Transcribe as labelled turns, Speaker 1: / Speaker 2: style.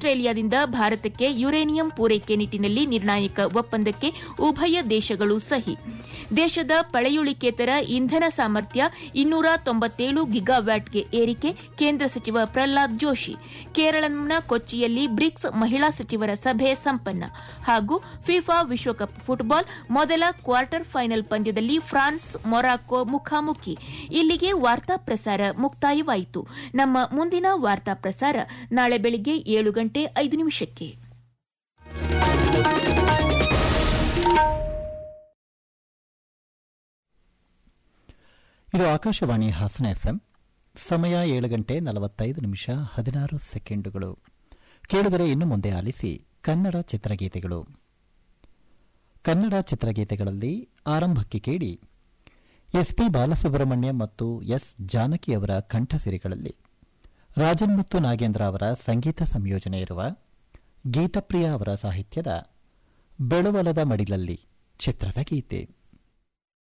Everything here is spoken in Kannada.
Speaker 1: ಆಸ್ಟ್ರೇಲಿಯಾದಿಂದ ಭಾರತಕ್ಕೆ ಯುರೇನಿಯಂ ಪೂರೈಕೆ ನಿಟ್ಟಿನಲ್ಲಿ ನಿರ್ಣಾಯಕ ಒಪ್ಪಂದಕ್ಕೆ ಉಭಯ ದೇಶಗಳು ಸಹಿ ದೇಶದ ಪಳೆಯುಳಿಕೇತರ ಇಂಧನ ಸಾಮರ್ಥ್ಯ ಇನ್ನೂರ ತೊಂಬತ್ತೇಳು ಗಿಗಾವ್ಯಾಟ್ಗೆ ಏರಿಕೆ ಕೇಂದ್ರ ಸಚಿವ ಪ್ರಹ್ಲಾದ್ ಜೋಶಿ ಕೇರಳಂನ ಕೊಚ್ಚಿಯಲ್ಲಿ ಬ್ರಿಕ್ಸ್ ಮಹಿಳಾ ಸಚಿವರ ಸಭೆ ಸಂಪನ್ನ ಹಾಗೂ ಫಿಫಾ ವಿಶ್ವಕಪ್ ಫುಟ್ಬಾಲ್ ಮೊದಲ ಕ್ವಾರ್ಟರ್ ಫೈನಲ್ ಪಂದ್ಯದಲ್ಲಿ ಫ್ರಾನ್ಸ್ ಮೊರಾಕೊ ಮುಖಾಮುಖಿ ಇಲ್ಲಿಗೆ ವಾರ್ತಾ ಪ್ರಸಾರ ಮುಕ್ತಾಯವಾಯಿತು ನಮ್ಮ ಮುಂದಿನ ವಾರ್ತಾ ಪ್ರಸಾರ ನಾಳೆ ಬೆಳಿಗ್ಗೆ ಏಳು ಗಂಟೆ ಐದು ನಿಮಿಷಕ್ಕೆ
Speaker 2: ಇದು ಆಕಾಶವಾಣಿ ಹಾಸನ ಎಫ್ಎಂ ಸಮಯ ಏಳು ಗಂಟೆ ನಲವತ್ತೈದು ನಿಮಿಷ ಹದಿನಾರು ಸೆಕೆಂಡುಗಳು ಕೇಳಿದರೆ ಇನ್ನು ಮುಂದೆ ಆಲಿಸಿ ಕನ್ನಡ ಚಿತ್ರಗೀತೆಗಳು ಕನ್ನಡ ಚಿತ್ರಗೀತೆಗಳಲ್ಲಿ ಆರಂಭಕ್ಕೆ ಕೇಳಿ ಎಸ್ಪಿ ಬಾಲಸುಬ್ರಹ್ಮಣ್ಯ ಮತ್ತು ಎಸ್ ಜಾನಕಿ ಅವರ ಕಂಠಸಿರಿಗಳಲ್ಲಿ ರಾಜನ್ ಮತ್ತು ನಾಗೇಂದ್ರ ಅವರ ಸಂಗೀತ ಸಂಯೋಜನೆ ಇರುವ ಗೀತಪ್ರಿಯ ಅವರ ಸಾಹಿತ್ಯದ ಬೆಳುವಲದ ಮಡಿಲಲ್ಲಿ ಚಿತ್ರದ ಗೀತೆ